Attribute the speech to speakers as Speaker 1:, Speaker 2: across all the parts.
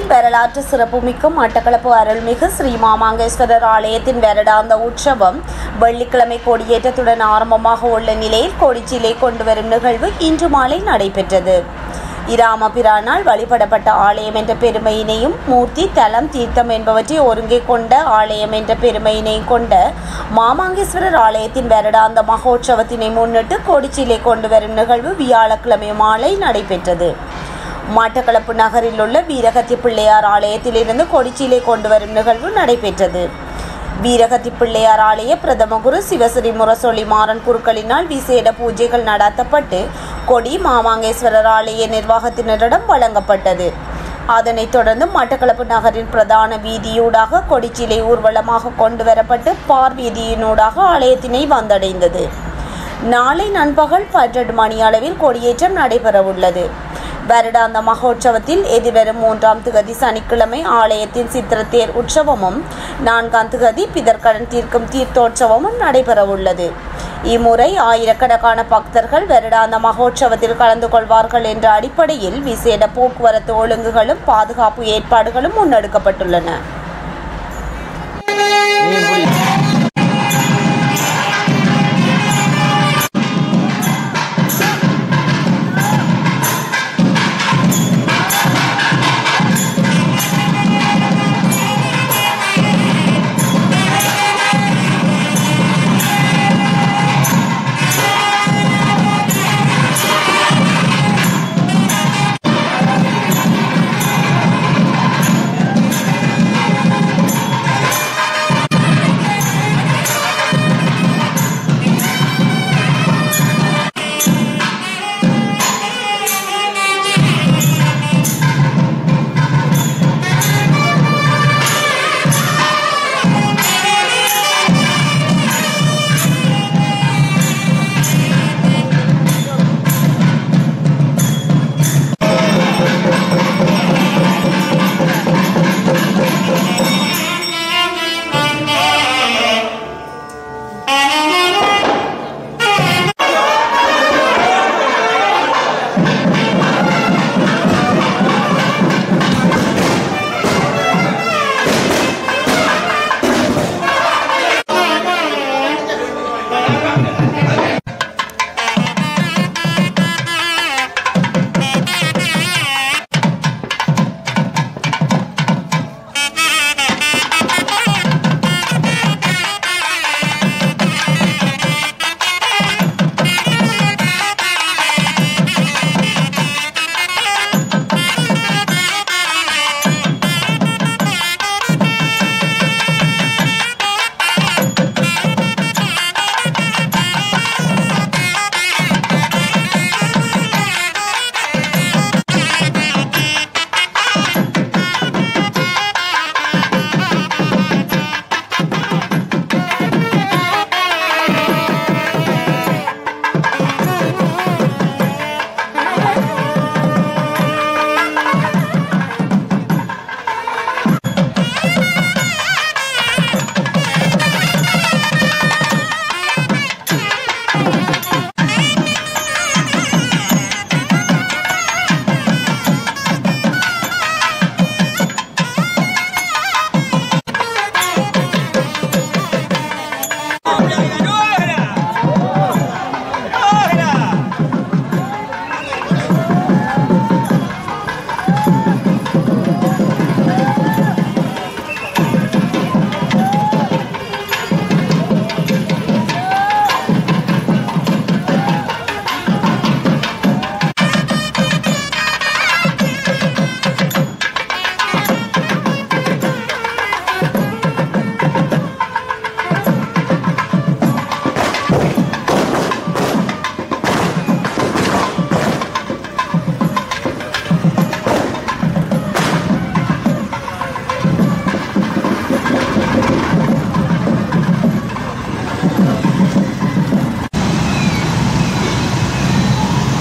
Speaker 1: வரலாற்று சிறப்புமிக்க மட்டக்களப்பு அருள்மிகு ஸ்ரீ மாமாங்கேஸ்வரர் ஆலயத்தின் வருடாந்த உற்சவம் வெள்ளிக்கிழமை கொடியேற்றத்துடன் ஆரம்பமாக உள்ள நிலையில் கொடிச்சிலை கொண்டு வரும் நிகழ்வு இன்று மாலை நடைபெற்றது இராமபிரானால் வழிபடப்பட்ட ஆலயம் என்ற பெருமையினையும் மூர்த்தி தலம் தீர்த்தம் என்பவற்றை ஒருங்கே கொண்ட ஆலயம் என்ற பெருமையினையும் கொண்ட மாமாங்கேஸ்வரர் ஆலயத்தின் வருடாந்த மகோற்சவத்தினை முன்னிட்டு கொடிச்சிலை கொண்டு வரும் நிகழ்வு வியாழக்கிழமை மாலை நடைபெற்றது மட்டக்களப்பு நகரில் உள்ள வீரகத்தி பிள்ளையார் ஆலயத்திலிருந்து கொடிச்சிலை கொண்டு வரும் நிகழ்வு நடைபெற்றது வீரகத்தி பிள்ளையார் ஆலய பிரதம குரு சிவஸ்ரீ முரசொலி மாறன் குருக்களினால் விசேட பூஜைகள் நடத்தப்பட்டு கொடி மாமாங்கேஸ்வரர் ஆலய நிர்வாகத்தினரிடம் வழங்கப்பட்டது அதனைத் தொடர்ந்து மட்டக்களப்பு நகரின் பிரதான வீதியூடாக கொடிச்சிலை ஊர்வலமாக கொண்டு வரப்பட்டு பார் வீதியினூடாக ஆலயத்தினை வந்தடைந்தது நாளை நண்பகல் பன்னெண்டு மணி அளவில் கொடியேற்றம் நடைபெறவுள்ளது வருடாந்த மகோற்சவத்தில் எதிர்வரும் மூன்றாம் திகதி சனிக்கிழமை ஆலயத்தின் சித்திரத்தேர் உற்சவமும் நான்காம் திகதி பிதற்கடன் தீர்க்கும் தீர்த்தோற்சவமும் நடைபெறவுள்ளது இம்முறை ஆயிரக்கணக்கான பக்தர்கள் வருடாந்த மகோற்சவத்தில் கலந்து கொள்வார்கள் என்ற அடிப்படையில் விசேட போக்குவரத்து ஒழுங்குகளும் பாதுகாப்பு ஏற்பாடுகளும் முன்னெடுக்கப்பட்டுள்ளன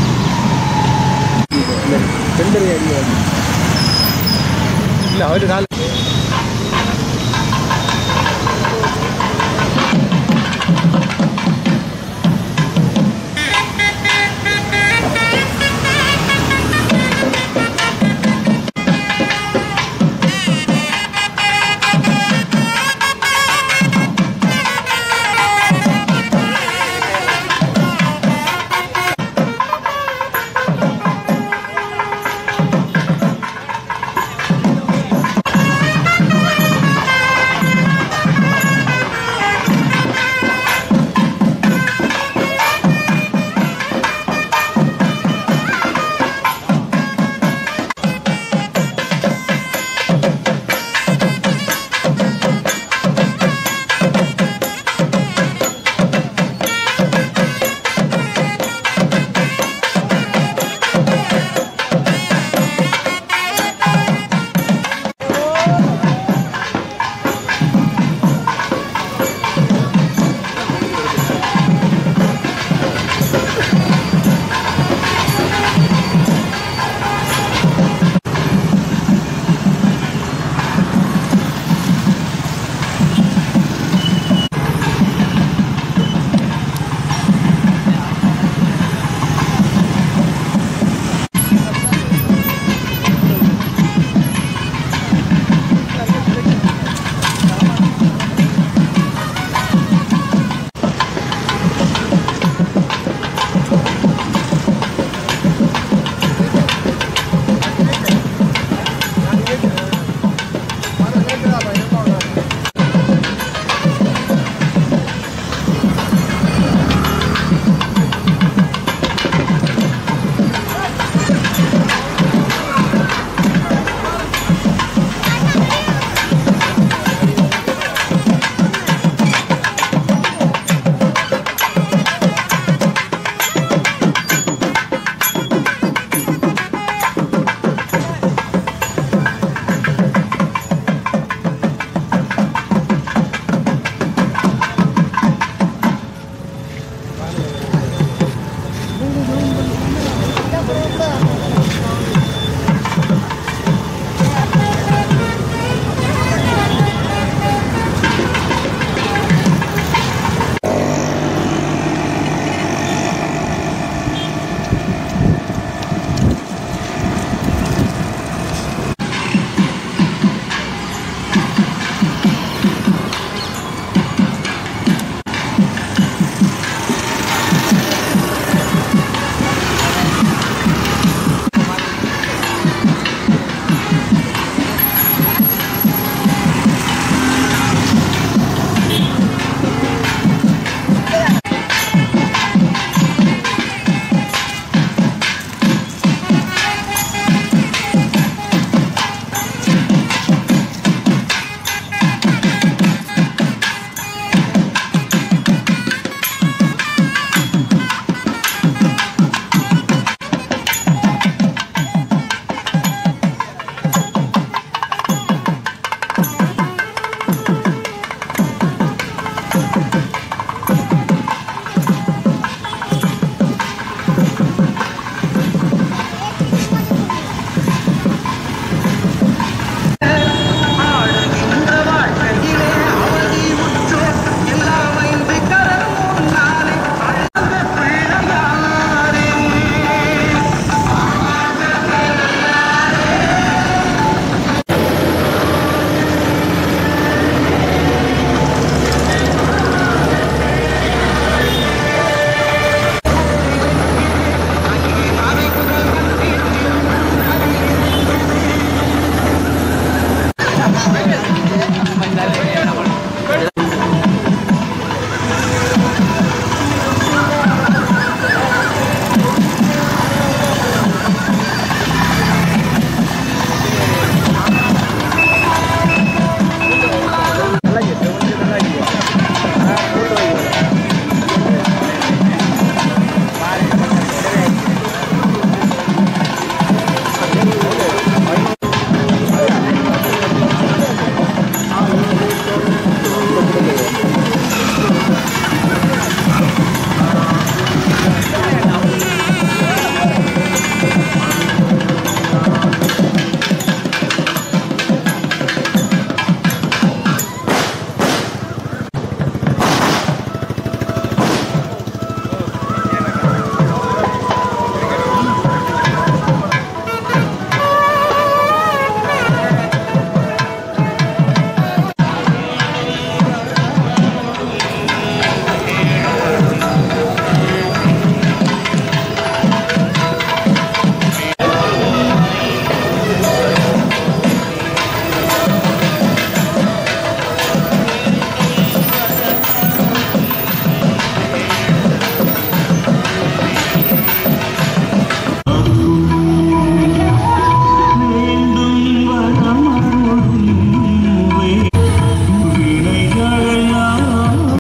Speaker 2: സെന്റർ ഏരിയ ഇല്ല ഒരു കാലം